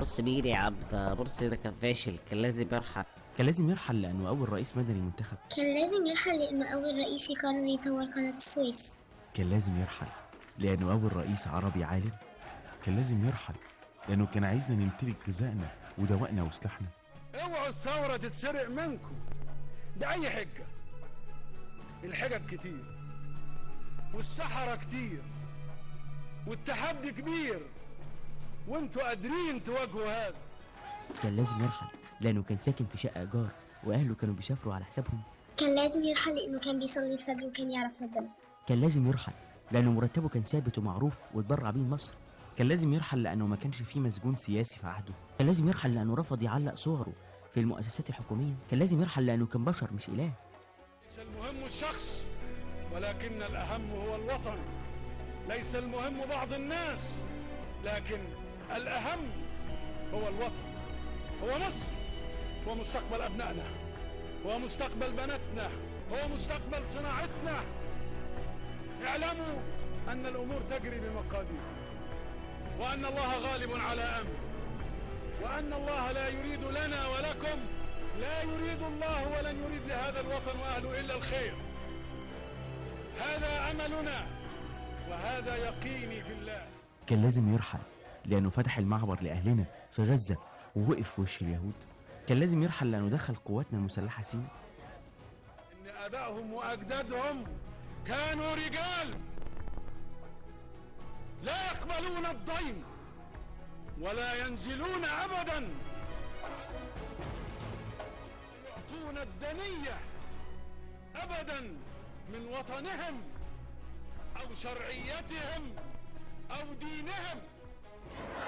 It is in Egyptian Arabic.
بص مين يا عم ده مرسي ده كان فاشل كان لازم يرحل كان لازم يرحل لأنه أول رئيس مدني منتخب كان لازم يرحل لأنه أول رئيس يقرر يطور قناة السويس كان لازم يرحل لأنه أول رئيس عربي عالم كان لازم يرحل لأنه كان عايزنا نمتلك غذائنا ودوائنا وسلاحنا اوعوا الثورة تتسرق منكم بأي حجة الحجج كتير والسحرة كتير والتحدي كبير وانتوا قادرين تواجهوا هذا كان لازم يرحل لأنه كان ساكن في شقة إيجار وأهله كانوا بيسافروا على حسابهم كان لازم يرحل لأنه كان بيصلي الفجر وكان يعرف ربنا كان لازم يرحل لأنه مرتبه كان ثابت ومعروف واتبرع بيه مصر كان لازم يرحل لأنه ما كانش فيه مسجون سياسي في عهده كان لازم يرحل لأنه رفض يعلق صوره في المؤسسات الحكومية كان لازم يرحل لأنه كان بشر مش إله ليس المهم الشخص ولكن الأهم هو الوطن ليس المهم بعض الناس لكن الأهم هو الوطن هو مصر هو مستقبل أبنائنا هو مستقبل بناتنا هو مستقبل صناعتنا اعلموا أن الأمور تجري بمقادير وأن الله غالب على أمره وأن الله لا يريد لنا ولكم لا يريد الله ولن يريد لهذا الوطن وأهله إلا الخير هذا أملنا وهذا يقيني في الله كان لازم يرحل لأنه فتح المعبر لأهلنا في غزة ووقف في وش اليهود كان لازم يرحل لأنه دخل قواتنا المسلحة سينا إن آبائهم وأجدادهم كانوا رجال لا يقبلون الضيم ولا ينزلون أبدا يعطون الدنية أبدا من وطنهم أو شرعيتهم أو دينهم